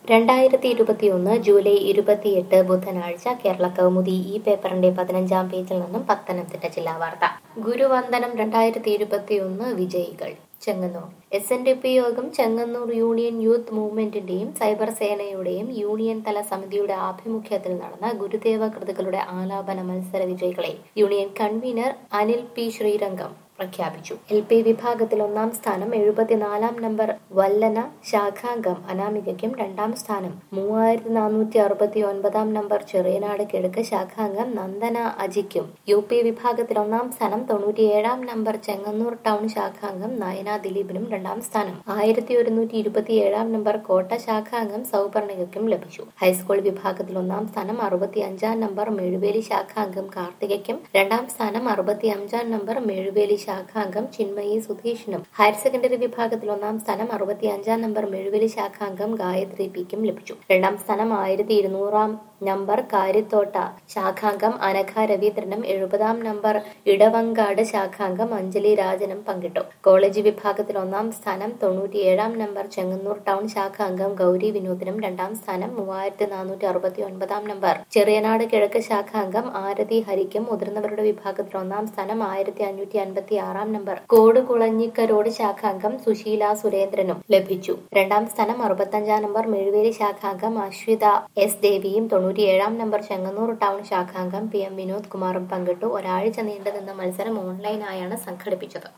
രണ്ടായിരത്തി ഇരുപത്തിയൊന്ന് ജൂലൈ ഇരുപത്തിയെട്ട് ബുധനാഴ്ച കേരള കൗമുദി ഈ പേപ്പറിന്റെ പതിനഞ്ചാം പേജിൽ നിന്നും പത്തനംതിട്ട ജില്ലാ വാർത്ത ഗുരുവന്ദനം രണ്ടായിരത്തി ഇരുപത്തിയൊന്ന് വിജയികൾ Chengannur S N D P യോഗം ചെങ്ങന്നൂർ യൂണിയൻ യൂത്ത് മൂവ്മെന്റിന്റെയും സൈബർ സേനയുടെയും യൂണിയൻ തല സമിതിയുടെ ആഭിമുഖ്യത്തിൽ നടന്ന ഗുരുദേവ കൃതികളുടെ ആലാപന മത്സര വിജയികളെ union convenor Anil P Sreerangam പ്രഖ്യാപിച്ചു എൽ പി വിഭാഗത്തിൽ ഒന്നാം സ്ഥാനം എഴുപത്തിനാലാം നമ്പർ വല്ലന ശാഖാംഗം അനാമികയ്ക്കും രണ്ടാം സ്ഥാനം മൂവായിരത്തി നാനൂറ്റി അറുപത്തി ഒൻപതാം നമ്പർ ചെറിയനാട് കിഴക്ക് ശാഖാംഗം നന്ദന അജിക്കും യു പി വിഭാഗത്തിൽ ഒന്നാം സ്ഥാനം തൊണ്ണൂറ്റിയേഴാം നമ്പർ ചെങ്ങന്നൂർ ടൗൺ ശാഖാംഗം നയന ദിലീപിനും രണ്ടാം സ്ഥാനം ആയിരത്തി ഒരുന്നൂറ്റി ഇരുപത്തിയേഴാം നമ്പർ കോട്ട ശാഖാംഗം സൗപർണികയ്ക്കും ലഭിച്ചു ഹൈസ്കൂൾ വിഭാഗത്തിൽ ഒന്നാം സ്ഥാനം അറുപത്തി അഞ്ചാം നമ്പർ മെഴുവേലി ശാഖാംഗം കാർത്തികയ്ക്കും രണ്ടാം സ്ഥാനം അറുപത്തി അഞ്ചാം നമ്പർ മെഴുവേലി ശാഖാംഗം ചിന്മയി സുധീഷിനും ഹയർ സെക്കൻഡറി വിഭാഗത്തിൽ ഒന്നാം സ്ഥാനം അറുപത്തി അഞ്ചാം നമ്പർ മെഴുവേലി ശാഖാംഗം ഗായത്രി പിക്കും ലഭിച്ചു രണ്ടാം സ്ഥാനം ആയിരത്തി ഇരുന്നൂറാം നമ്പർ കാര്യത്തോട്ട ശാഖാംഗം അനഘ രവീന്ദ്രനും എഴുപതാം നമ്പർ ഇടവങ്കാട് ശാഖാംഗം അഞ്ജലി രാജനും പങ്കിട്ടു കോളേജ് വിഭാഗത്തിൽ ഒന്നാം സ്ഥാനം തൊണ്ണൂറ്റിയേഴാം നമ്പർ ചെങ്ങന്നൂർ ടൗൺ ശാഖാംഗം ഗൗരി വിനോദിനും രണ്ടാം സ്ഥാനം മൂവായിരത്തി നാനൂറ്റി അറുപത്തി ഒൻപതാം നമ്പർ ചെറിയനാട് കിഴക്ക് ശാഖാംഗം ആരതി ഹരിക്കും മുതിർന്നവരുടെ വിഭാഗത്തിൽ ഒന്നാം സ്ഥാനം ആയിരത്തി അഞ്ഞൂറ്റി അൻപത്തി ആറാം നമ്പർ കോടുകുളഞ്ഞിക്കരോട് ശാഖാംഗം സുശീല സുരേന്ദ്രനും ലഭിച്ചു രണ്ടാം സ്ഥാനം അറുപത്തഞ്ചാം നമ്പർ മെഴുവേലി ശാഖാംഗം അശ്വിത എസ് ദേവിയും തൊണ്ണൂറ്റിയേഴാം നമ്പർ ചെങ്ങന്നൂർ ടൗൺ ശാഖാംഗം പി എം വിനോദ് കുമാറും പങ്കിട്ടു ഒരാഴ്ച നീണ്ടുനിന്ന മത്സരം ഓൺലൈനായാണ് സംഘടിപ്പിച്ചത്